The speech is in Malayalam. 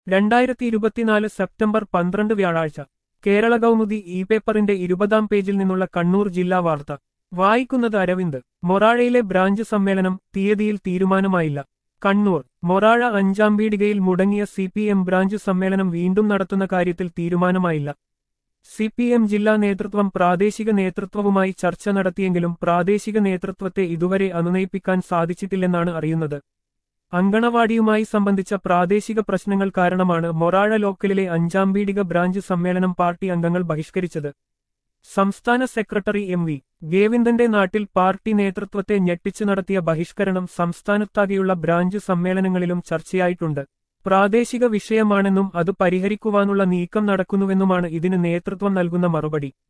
രണ്ടായിരത്തി ഇരുപത്തിനാല് സെപ്റ്റംബർ പന്ത്രണ്ട് വ്യാഴാഴ്ച കേരള കൗമുദി ഇ പേപ്പറിന്റെ ഇരുപതാം പേജിൽ നിന്നുള്ള കണ്ണൂർ ജില്ലാ വാർത്ത വായിക്കുന്നത് അരവിന്ദ് മൊറാഴയിലെ ബ്രാഞ്ച് സമ്മേളനം തീയതിയിൽ തീരുമാനമായില്ല കണ്ണൂർ മൊറാഴ അഞ്ചാം പീടികയിൽ മുടങ്ങിയ സി പി എം ബ്രാഞ്ച് സമ്മേളനം വീണ്ടും നടത്തുന്ന കാര്യത്തിൽ തീരുമാനമായില്ല സി പി എം ജില്ലാ നേതൃത്വം പ്രാദേശിക നേതൃത്വവുമായി ചർച്ച നടത്തിയെങ്കിലും പ്രാദേശിക നേതൃത്വത്തെ ഇതുവരെ അനുനയിപ്പിക്കാൻ സാധിച്ചിട്ടില്ലെന്നാണ് അറിയുന്നത് അങ്കണവാടിയുമായി സംബന്ധിച്ച പ്രാദേശിക പ്രശ്നങ്ങൾ കാരണമാണ് മൊറാഴ ലോക്കലിലെ അഞ്ചാം പീടിക ബ്രാഞ്ച് സമ്മേളനം പാർട്ടി അംഗങ്ങൾ ബഹിഷ്കരിച്ചത് സംസ്ഥാന സെക്രട്ടറി എം വി ഗേവിന്ദന്റെ നാട്ടിൽ പാർട്ടി നേതൃത്വത്തെ ഞെട്ടിച്ചു നടത്തിയ ബഹിഷ്കരണം സംസ്ഥാനത്താകെയുള്ള ബ്രാഞ്ച് സമ്മേളനങ്ങളിലും ചർച്ചയായിട്ടുണ്ട് പ്രാദേശിക വിഷയമാണെന്നും അത് പരിഹരിക്കുവാനുള്ള നീക്കം നടക്കുന്നുവെന്നുമാണ് ഇതിന് നേതൃത്വം നൽകുന്ന മറുപടി